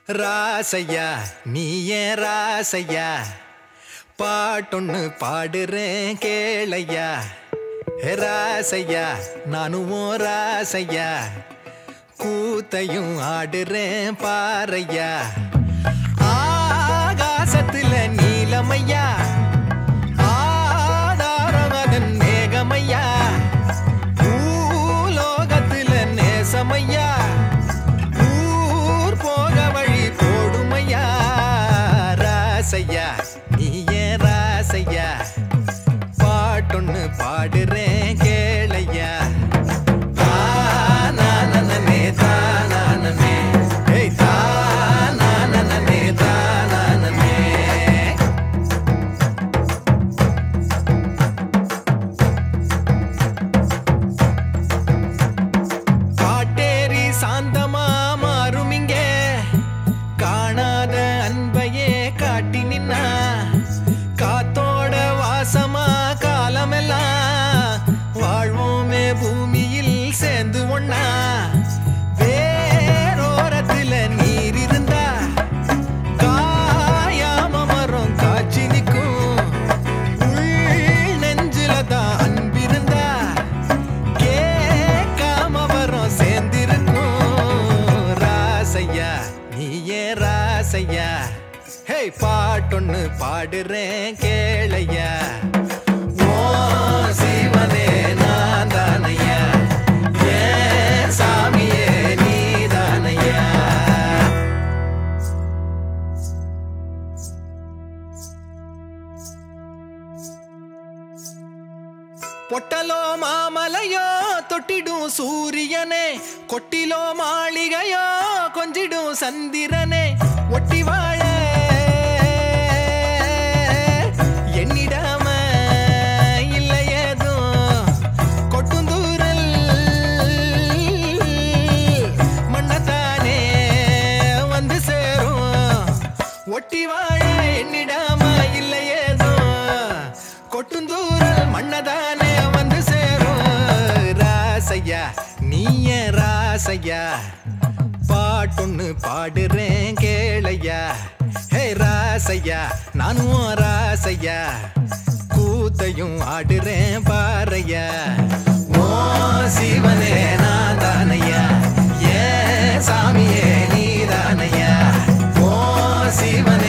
ராசையா நீ ஏன் ராசையா பாட்டொன்னு பாடுறேன் கேளையா ஹே ராசையா நானும் உன் ராசையா கூத்தையும் ஆடுறேன் பாறையா ஆகாசத்துல நீலமையா ஆதாரம் அதன் மேகமையா பூலோகத்துல நேசமையா ஊர் போக வழி போடுமையா ராசையா நீ ஏன் ராசையா பாட்டொன்னு பாடுறேன் கேளையா தானானனமே, தானானமே. ஏய், தானானனமே, தானானமே. காட்டேரி சாந்தமா மாறும் இங்க காணாத அன்பையே காட்டி நின்னா காத்தோட வாசமா காலமெல்லாம் வாழ்வோமே பூமியில் சேர்ந்து ஒண்ணா வேரோரத்துல நீர் இருந்தா காயாம மரம் காட்சி நிற்கும் உள் நெஞ்சில தான் அன்பிருந்தா கேட்காம வரும் சேர்ந்திருக்கும் ராசையா நீ ஏன் ராசையா ஹே பாட்டொன்னு பாடுறேன் கேளையா ஓ சிவனே நான் தானையா ஏன் சாமியே நீ தானையா பொட்டலோ மாமலையோ தொட்டிடும் சூரியனே கொட்டிலோ மாளிகையோ கொஞ்சிடும் சந்திரனே ஒட்டி வாழ எண்ணிடாம இல்லை ஏதும் கொட்டும் தூரல் மண்ணத்தானே வந்து சேரும் ஒட்டி வாழ எண்ணிடாம இல்லை ஏதோ கொட்டும் தூரல் மண்ணதானே வந்து சேரும் ராசையா நீய ராசையா பாட்டொன்னு பாடுறேன் கேளையா ஹே ராசையா நானும் உன் ராசையா கூத்தையும் ஆடுறேன் பாறையா ஓ சிவனே நான் தானையா ஏ சாமியே நீ தானையா ஓ சிவனே